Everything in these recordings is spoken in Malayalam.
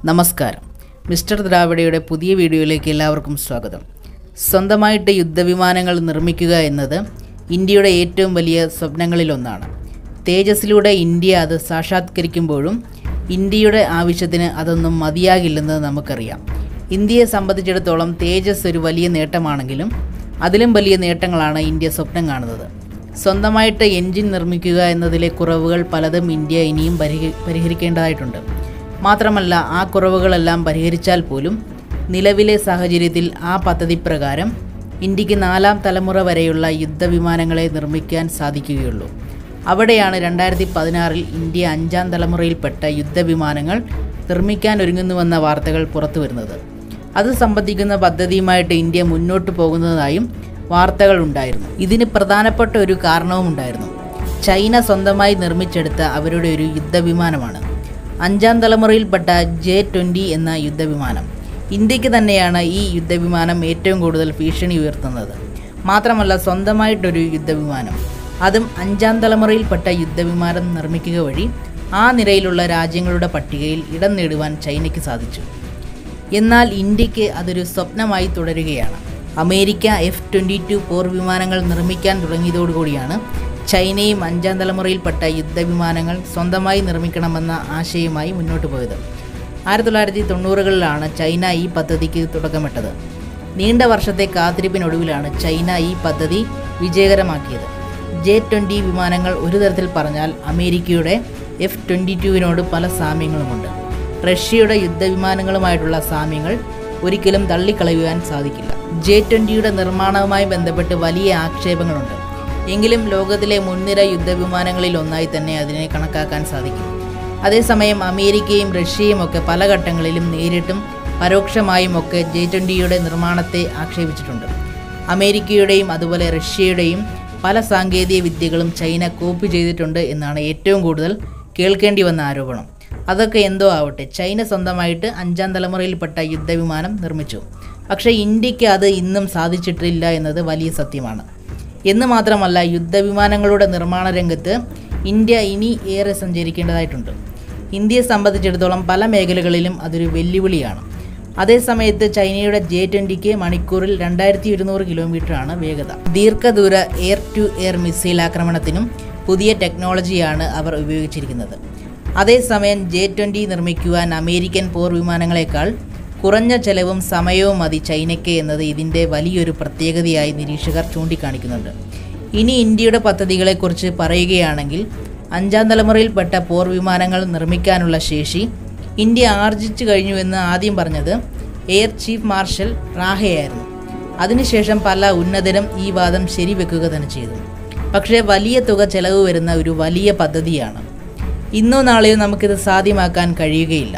നമസ്കാരം മിസ്റ്റർ ദ്രാവിഡയുടെ പുതിയ വീഡിയോയിലേക്ക് എല്ലാവർക്കും സ്വാഗതം സ്വന്തമായിട്ട് യുദ്ധവിമാനങ്ങൾ നിർമ്മിക്കുക എന്നത് ഇന്ത്യയുടെ ഏറ്റവും വലിയ സ്വപ്നങ്ങളിലൊന്നാണ് തേജസ്സിലൂടെ ഇന്ത്യ അത് സാക്ഷാത്കരിക്കുമ്പോഴും ഇന്ത്യയുടെ ആവശ്യത്തിന് അതൊന്നും മതിയാകില്ലെന്ന് നമുക്കറിയാം ഇന്ത്യയെ സംബന്ധിച്ചിടത്തോളം തേജസ് ഒരു വലിയ നേട്ടമാണെങ്കിലും അതിലും വലിയ നേട്ടങ്ങളാണ് ഇന്ത്യ സ്വപ്നം കാണുന്നത് സ്വന്തമായിട്ട് എൻജിൻ നിർമ്മിക്കുക എന്നതിലെ കുറവുകൾ പലതും ഇന്ത്യ ഇനിയും പരിഹ- പരിഹരിക്കേണ്ടതായിട്ടുണ്ട് മാത്രമല്ല ആ കുറവുകളെല്ലാം പരിഹരിച്ചാൽ പോലും നിലവിലെ സാഹചര്യത്തിൽ ആ പദ്ധതി പ്രകാരം ഇന്ത്യക്ക് നാലാം തലമുറ വരെയുള്ള യുദ്ധവിമാനങ്ങളെ നിർമ്മിക്കാൻ സാധിക്കുകയുള്ളൂ അവിടെയാണ് രണ്ടായിരത്തി പതിനാറിൽ ഇന്ത്യ അഞ്ചാം തലമുറയിൽപ്പെട്ട യുദ്ധവിമാനങ്ങൾ നിർമ്മിക്കാൻ ഒരുങ്ങുന്നുവെന്ന വാർത്തകൾ പുറത്തു വരുന്നത് അത് സംബന്ധിക്കുന്ന പദ്ധതിയുമായിട്ട് ഇന്ത്യ മുന്നോട്ട് പോകുന്നതായും വാർത്തകൾ ഉണ്ടായിരുന്നു ഇതിന് പ്രധാനപ്പെട്ട ഒരു കാരണവും ഉണ്ടായിരുന്നു ചൈന സ്വന്തമായി നിർമ്മിച്ചെടുത്ത അവരുടെ ഒരു യുദ്ധവിമാനമാണ് അഞ്ചാം തലമുറയിൽപ്പെട്ട ജെ ട്വൻ്റി എന്ന യുദ്ധവിമാനം ഇന്ത്യക്ക് തന്നെയാണ് ഈ യുദ്ധവിമാനം ഏറ്റവും കൂടുതൽ ഭീഷണി ഉയർത്തുന്നത് മാത്രമല്ല സ്വന്തമായിട്ടൊരു യുദ്ധവിമാനം അതും അഞ്ചാം തലമുറയിൽപ്പെട്ട യുദ്ധവിമാനം നിർമ്മിക്കുക വഴി ആ നിരയിലുള്ള രാജ്യങ്ങളുടെ പട്ടികയിൽ ഇടം നേടുവാൻ ചൈനയ്ക്ക് സാധിച്ചു എന്നാൽ ഇന്ത്യക്ക് അതൊരു സ്വപ്നമായി തുടരുകയാണ് അമേരിക്ക എഫ് ട്വൻ്റി ടു പോർ വിമാനങ്ങൾ നിർമ്മിക്കാൻ തുടങ്ങിയതോടുകൂടിയാണ് ചൈനയും അഞ്ചാം തലമുറയിൽപ്പെട്ട യുദ്ധവിമാനങ്ങൾ സ്വന്തമായി നിർമ്മിക്കണമെന്ന ആശയവുമായി മുന്നോട്ട് പോയത് ആയിരത്തി തൊള്ളായിരത്തി തൊണ്ണൂറുകളിലാണ് ചൈന ഈ പദ്ധതിക്ക് തുടക്കമിട്ടത് നീണ്ട വർഷത്തെ കാത്തിരിപ്പിനൊടുവിലാണ് ചൈന ഈ പദ്ധതി വിജയകരമാക്കിയത് ജെ ട്വൻ്റി വിമാനങ്ങൾ ഒരു തരത്തിൽ പറഞ്ഞാൽ അമേരിക്കയുടെ എഫ് ട്വൻ്റി ടുവിനോട് പല സാമ്യങ്ങളുമുണ്ട് റഷ്യയുടെ യുദ്ധവിമാനങ്ങളുമായിട്ടുള്ള സാമ്യങ്ങൾ ഒരിക്കലും തള്ളിക്കളയുവാൻ സാധിക്കില്ല ജെ ട്വൻ്റിയുടെ നിർമ്മാണവുമായി ബന്ധപ്പെട്ട് വലിയ ആക്ഷേപങ്ങളുണ്ട് എങ്കിലും ലോകത്തിലെ മുൻനിര യുദ്ധവിമാനങ്ങളിൽ ഒന്നായി തന്നെ അതിനെ കണക്കാക്കാൻ സാധിക്കും അതേസമയം അമേരിക്കയും റഷ്യയും ഒക്കെ പല ഘട്ടങ്ങളിലും നേരിട്ടും പരോക്ഷമായും ഒക്കെ ജെ ട്വൻ്റിയുടെ നിർമ്മാണത്തെ ആക്ഷേപിച്ചിട്ടുണ്ട് അമേരിക്കയുടെയും അതുപോലെ റഷ്യയുടെയും പല സാങ്കേതിക വിദ്യകളും ചൈന കോപ്പി ചെയ്തിട്ടുണ്ട് എന്നാണ് ഏറ്റവും കൂടുതൽ കേൾക്കേണ്ടി വന്ന ആരോപണം അതൊക്കെ എന്തോ ആവട്ടെ ചൈന സ്വന്തമായിട്ട് അഞ്ചാം തലമുറയിൽപ്പെട്ട യുദ്ധവിമാനം നിർമ്മിച്ചു പക്ഷേ ഇന്ത്യക്ക് അത് ഇന്നും സാധിച്ചിട്ടില്ല എന്നത് വലിയ സത്യമാണ് എന്ന് മാത്രമല്ല യുദ്ധവിമാനങ്ങളുടെ നിർമ്മാണ രംഗത്ത് ഇന്ത്യ ഇനി ഏറെ സഞ്ചരിക്കേണ്ടതായിട്ടുണ്ട് ഇന്ത്യയെ സംബന്ധിച്ചിടത്തോളം പല മേഖലകളിലും അതൊരു വെല്ലുവിളിയാണ് അതേസമയത്ത് ചൈനയുടെ ജെ ട്വൻ്റിക്ക് മണിക്കൂറിൽ രണ്ടായിരത്തി ഇരുന്നൂറ് കിലോമീറ്ററാണ് വേഗത ദീർഘദൂര എയർ ടു എയർ മിസൈൽ ആക്രമണത്തിനും പുതിയ ടെക്നോളജിയാണ് അവർ ഉപയോഗിച്ചിരിക്കുന്നത് അതേസമയം ജെ ട്വൻ്റി നിർമ്മിക്കുവാൻ അമേരിക്കൻ പോർ വിമാനങ്ങളെക്കാൾ കുറഞ്ഞ ചെലവും സമയവും മതി ചൈനയ്ക്ക് എന്നത് ഇതിൻ്റെ വലിയൊരു പ്രത്യേകതയായി നിരീക്ഷകർ ചൂണ്ടിക്കാണിക്കുന്നുണ്ട് ഇനി ഇന്ത്യയുടെ പദ്ധതികളെക്കുറിച്ച് പറയുകയാണെങ്കിൽ അഞ്ചാം തലമുറയിൽപ്പെട്ട പോർ വിമാനങ്ങൾ നിർമ്മിക്കാനുള്ള ശേഷി ഇന്ത്യ ആർജിച്ചു കഴിഞ്ഞുവെന്ന് ആദ്യം പറഞ്ഞത് എയർ ചീഫ് മാർഷൽ റാഹയായിരുന്നു അതിനുശേഷം പല ഉന്നതരും ഈ വാദം ശരിവെക്കുക തന്നെ ചെയ്തു പക്ഷേ വലിയ തുക ചെലവ് വരുന്ന ഒരു വലിയ പദ്ധതിയാണ് ഇന്നോ നാളെയോ നമുക്കിത് സാധ്യമാക്കാൻ കഴിയുകയില്ല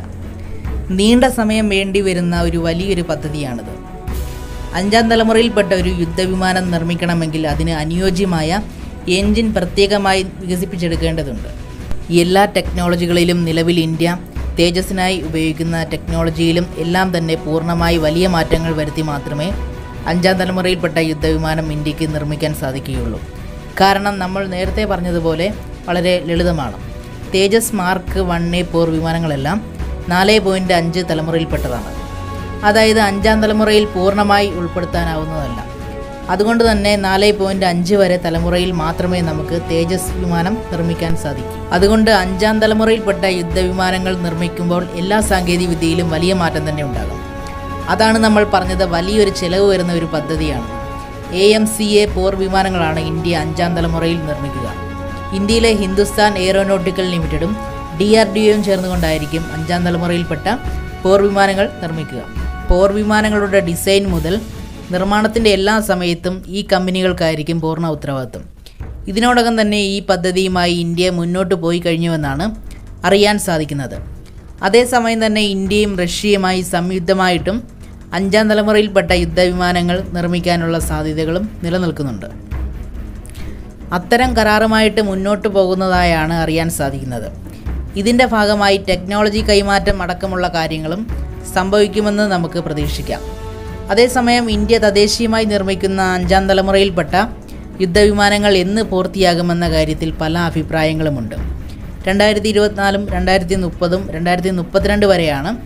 നീണ്ട സമയം വേണ്ടി വരുന്ന ഒരു വലിയൊരു പദ്ധതിയാണിത് അഞ്ചാം തലമുറയിൽപ്പെട്ട ഒരു യുദ്ധവിമാനം നിർമ്മിക്കണമെങ്കിൽ അതിന് അനുയോജ്യമായ എൻജിൻ പ്രത്യേകമായി വികസിപ്പിച്ചെടുക്കേണ്ടതുണ്ട് എല്ലാ ടെക്നോളജികളിലും നിലവിൽ ഇന്ത്യ തേജസ്സിനായി ഉപയോഗിക്കുന്ന ടെക്നോളജിയിലും എല്ലാം തന്നെ പൂർണ്ണമായി വലിയ മാറ്റങ്ങൾ വരുത്തി മാത്രമേ അഞ്ചാം തലമുറയിൽപ്പെട്ട യുദ്ധവിമാനം ഇന്ത്യക്ക് നിർമ്മിക്കാൻ സാധിക്കുകയുള്ളൂ കാരണം നമ്മൾ നേരത്തെ പറഞ്ഞതുപോലെ വളരെ ലളിതമാണ് തേജസ് മാർക്ക് വൺ എ പോർ വിമാനങ്ങളെല്ലാം നാല് പോയിൻറ്റ് അഞ്ച് തലമുറയിൽപ്പെട്ടതാണ് അതായത് അഞ്ചാം തലമുറയിൽ പൂർണ്ണമായി ഉൾപ്പെടുത്താനാവുന്നതല്ല അതുകൊണ്ട് തന്നെ നാല് പോയിൻറ്റ് അഞ്ച് വരെ തലമുറയിൽ മാത്രമേ നമുക്ക് തേജസ് വിമാനം നിർമ്മിക്കാൻ സാധിക്കൂ അതുകൊണ്ട് അഞ്ചാം തലമുറയിൽപ്പെട്ട യുദ്ധവിമാനങ്ങൾ നിർമ്മിക്കുമ്പോൾ എല്ലാ സാങ്കേതിക വിദ്യയിലും വലിയ മാറ്റം തന്നെ ഉണ്ടാകും അതാണ് നമ്മൾ പറഞ്ഞത് വലിയൊരു ചെലവ് വരുന്ന ഒരു പദ്ധതിയാണ് എ എം സി എ പോർ വിമാനങ്ങളാണ് ഇന്ത്യ അഞ്ചാം തലമുറയിൽ നിർമ്മിക്കുക ഇന്ത്യയിലെ ഹിന്ദുസ്ഥാൻ എയറോനോട്ടിക്കൽ ലിമിറ്റഡും ഡി ആർ ഡി ഒയും ചേർന്നുകൊണ്ടായിരിക്കും അഞ്ചാം തലമുറയിൽപ്പെട്ട പോർ വിമാനങ്ങൾ നിർമ്മിക്കുക പോർ വിമാനങ്ങളുടെ ഡിസൈൻ മുതൽ നിർമ്മാണത്തിൻ്റെ എല്ലാ സമയത്തും ഈ കമ്പനികൾക്കായിരിക്കും പൂർണ്ണ ഉത്തരവാദിത്വം ഇതിനോടകം തന്നെ ഈ പദ്ധതിയുമായി ഇന്ത്യ മുന്നോട്ട് പോയി കഴിഞ്ഞുവെന്നാണ് അറിയാൻ സാധിക്കുന്നത് അതേസമയം തന്നെ ഇന്ത്യയും റഷ്യയുമായി സംയുക്തമായിട്ടും അഞ്ചാം തലമുറയിൽപ്പെട്ട യുദ്ധവിമാനങ്ങൾ നിർമ്മിക്കാനുള്ള സാധ്യതകളും നിലനിൽക്കുന്നുണ്ട് അത്തരം കരാറുമായിട്ട് മുന്നോട്ട് പോകുന്നതായാണ് അറിയാൻ സാധിക്കുന്നത് ഇതിൻ്റെ ഭാഗമായി ടെക്നോളജി കൈമാറ്റം അടക്കമുള്ള കാര്യങ്ങളും സംഭവിക്കുമെന്ന് നമുക്ക് പ്രതീക്ഷിക്കാം അതേസമയം ഇന്ത്യ തദ്ദേശീയമായി നിർമ്മിക്കുന്ന അഞ്ചാം തലമുറയിൽപ്പെട്ട യുദ്ധവിമാനങ്ങൾ എന്ന് പൂർത്തിയാകുമെന്ന കാര്യത്തിൽ പല അഭിപ്രായങ്ങളുമുണ്ട് രണ്ടായിരത്തി ഇരുപത്തിനാലും രണ്ടായിരത്തി മുപ്പതും രണ്ടായിരത്തി മുപ്പത്തിരണ്ട് വരെയാണ്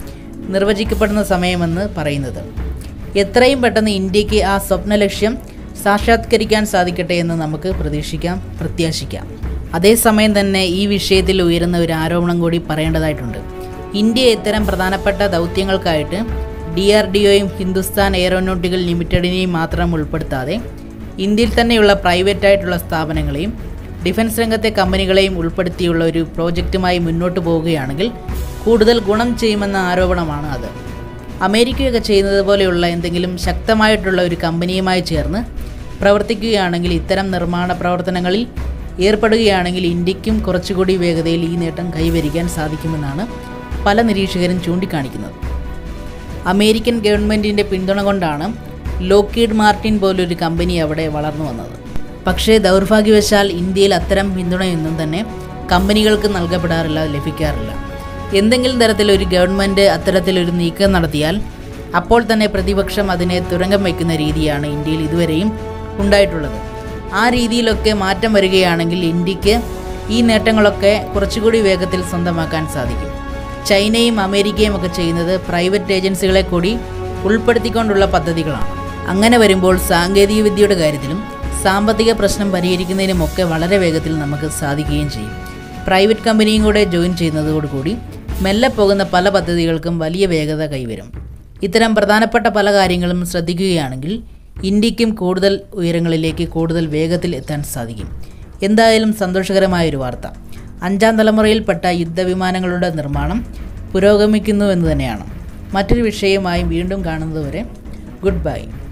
നിർവചിക്കപ്പെടുന്ന സമയമെന്ന് പറയുന്നത് എത്രയും പെട്ടെന്ന് ഇന്ത്യക്ക് ആ സ്വപ്ന ലക്ഷ്യം സാക്ഷാത്കരിക്കാൻ സാധിക്കട്ടെ എന്ന് നമുക്ക് പ്രതീക്ഷിക്കാം പ്രത്യാശിക്കാം അതേസമയം തന്നെ ഈ വിഷയത്തിൽ ഉയരുന്ന ഒരു ആരോപണം കൂടി പറയേണ്ടതായിട്ടുണ്ട് ഇന്ത്യ ഇത്തരം പ്രധാനപ്പെട്ട ദൗത്യങ്ങൾക്കായിട്ട് ഡി ആർ ഡി ഒയും ഹിന്ദുസ്ഥാൻ എയറോനോട്ടിക്കൽ ലിമിറ്റഡിനെയും മാത്രം ഉൾപ്പെടുത്താതെ ഇന്ത്യയിൽ തന്നെയുള്ള പ്രൈവറ്റ് ആയിട്ടുള്ള സ്ഥാപനങ്ങളെയും ഡിഫൻസ് രംഗത്തെ കമ്പനികളെയും ഉൾപ്പെടുത്തിയുള്ള ഒരു പ്രോജക്റ്റുമായി മുന്നോട്ട് പോവുകയാണെങ്കിൽ കൂടുതൽ ഗുണം ചെയ്യുമെന്ന ആരോപണമാണ് അത് അമേരിക്കയൊക്കെ ചെയ്യുന്നത് പോലെയുള്ള എന്തെങ്കിലും ശക്തമായിട്ടുള്ള ഒരു കമ്പനിയുമായി ചേർന്ന് പ്രവർത്തിക്കുകയാണെങ്കിൽ ഇത്തരം നിർമ്മാണ പ്രവർത്തനങ്ങളിൽ ഏർപ്പെടുകയാണെങ്കിൽ ഇന്ത്യക്കും കുറച്ചുകൂടി വേഗതയിൽ ഈ നേട്ടം കൈവരിക്കാൻ സാധിക്കുമെന്നാണ് പല നിരീക്ഷകരും ചൂണ്ടിക്കാണിക്കുന്നത് അമേരിക്കൻ ഗവൺമെൻറ്റിൻ്റെ പിന്തുണ കൊണ്ടാണ് ലോക്കീഡ് മാർട്ടിൻ പോലൊരു കമ്പനി അവിടെ വളർന്നു വന്നത് പക്ഷേ ദൗർഭാഗ്യവശാൽ ഇന്ത്യയിൽ അത്തരം പിന്തുണയൊന്നും തന്നെ കമ്പനികൾക്ക് നൽകപ്പെടാറില്ല ലഭിക്കാറില്ല എന്തെങ്കിലും തരത്തിലൊരു ഗവൺമെൻറ് അത്തരത്തിലൊരു നീക്കം നടത്തിയാൽ അപ്പോൾ തന്നെ പ്രതിപക്ഷം അതിനെ തുരങ്കം വയ്ക്കുന്ന രീതിയാണ് ഇന്ത്യയിൽ ഇതുവരെയും ഉണ്ടായിട്ടുള്ളത് ആ രീതിയിലൊക്കെ മാറ്റം വരികയാണെങ്കിൽ ഇന്ത്യക്ക് ഈ നേട്ടങ്ങളൊക്കെ കുറച്ചുകൂടി വേഗത്തിൽ സ്വന്തമാക്കാൻ സാധിക്കും ചൈനയും അമേരിക്കയും ഒക്കെ ചെയ്യുന്നത് പ്രൈവറ്റ് ഏജൻസികളെ കൂടി ഉൾപ്പെടുത്തിക്കൊണ്ടുള്ള പദ്ധതികളാണ് അങ്ങനെ വരുമ്പോൾ സാങ്കേതിക വിദ്യയുടെ കാര്യത്തിലും സാമ്പത്തിക പ്രശ്നം പരിഹരിക്കുന്നതിനുമൊക്കെ വളരെ വേഗത്തിൽ നമുക്ക് സാധിക്കുകയും ചെയ്യും പ്രൈവറ്റ് കമ്പനിയും കൂടെ ജോയിൻ ചെയ്യുന്നതോടുകൂടി മെല്ലെ പോകുന്ന പല പദ്ധതികൾക്കും വലിയ വേഗത കൈവരും ഇത്തരം പ്രധാനപ്പെട്ട പല കാര്യങ്ങളും ശ്രദ്ധിക്കുകയാണെങ്കിൽ ഇന്ത്യക്കും കൂടുതൽ ഉയരങ്ങളിലേക്ക് കൂടുതൽ വേഗത്തിൽ എത്താൻ സാധിക്കും എന്തായാലും സന്തോഷകരമായൊരു വാർത്ത അഞ്ചാം തലമുറയിൽപ്പെട്ട യുദ്ധവിമാനങ്ങളുടെ നിർമ്മാണം പുരോഗമിക്കുന്നു എന്ന് തന്നെയാണ് മറ്റൊരു വിഷയമായി വീണ്ടും കാണുന്നതുവരെ ഗുഡ് ബൈ